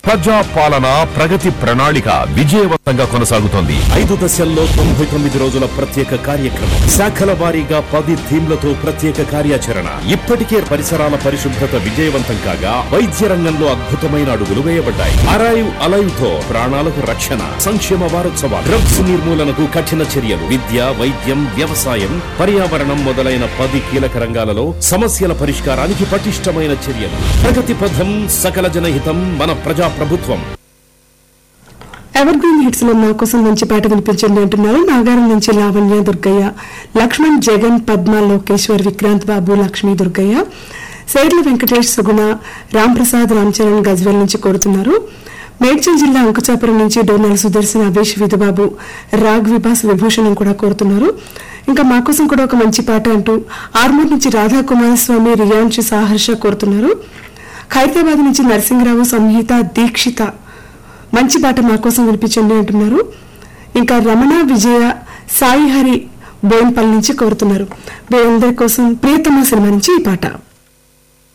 ప్రజా పాలన ప్రగతి ప్రణాళిక విజయవంతంగా కొనసాగుతోంది ఐదు దశల్లో తొంభై తొమ్మిది రోజుల ప్రత్యేక కార్యక్రమం శాఖల వారీగా పది థీమ్లతో ప్రత్యేక కార్యాచరణ ఇప్పటికే పరిసరాల పరిశుభ్రత విజయవంతం కాగా వైద్య రంగంలో అద్భుతమైన అడుగులు వేయబడ్డాయి అరైవ్ అలైవ్ తో ప్రాణాలకు రక్షణ సంక్షేమ వారోత్సవాలు డ్రగ్స్ నిర్మూలనకు కఠిన చర్యలు విద్య వైద్యం వ్యవసాయం పర్యావరణం మొదలైన పది కీలక రంగాలలో సమస్యల పరిష్కారానికి పటిష్టమైన చర్యలు ప్రగతి పథం సకల జనహితం మన ప్రజా ప్రభుత్వం ఎవర్ గ్రీన్ హిట్స్ లో నా కోసం మంచి పాట వినిపించండి అంటున్నారు నాగారం నుంచి లావణ్య దుర్గయ్య లక్ష్మణ్ జగన్ పద్మ లోకేశ్వర్ విక్రాంత్ బాబు లక్ష్మీ దుర్గయ్య శైర్ల వెంకటేష్ సుగుణ రాంప్రసాద్ రామచరణ్ గజ్వెల్ నుంచి కోరుతున్నారు మేడ్చల్ జిల్లా అంకుచాపురం నుంచి డోనాల్ సుదర్శన్ అవేష్ విధుబాబు రాగ్ విభాస్ విభూషణం కూడా కోరుతున్నారు ఇంకా మా కోసం కూడా ఒక మంచి పాట అంటూ ఆర్మూర్ నుంచి రాధా కుమారస్వామి రియాంశ్ సాహర్ష కోరుతున్నారు ఖైరతాబాద్ నుంచి నరసింహరావు సంహిత దీక్షిత మంచి పాట మా కోసం వినిపించండి అంటున్నారు ఇంకా రమణ విజయ సాయి హరి బోయిన్పల్లి నుంచి కోరుతున్నారు వీరందరి కోసం ప్రియతమ సినిమా నుంచి ఈ పాట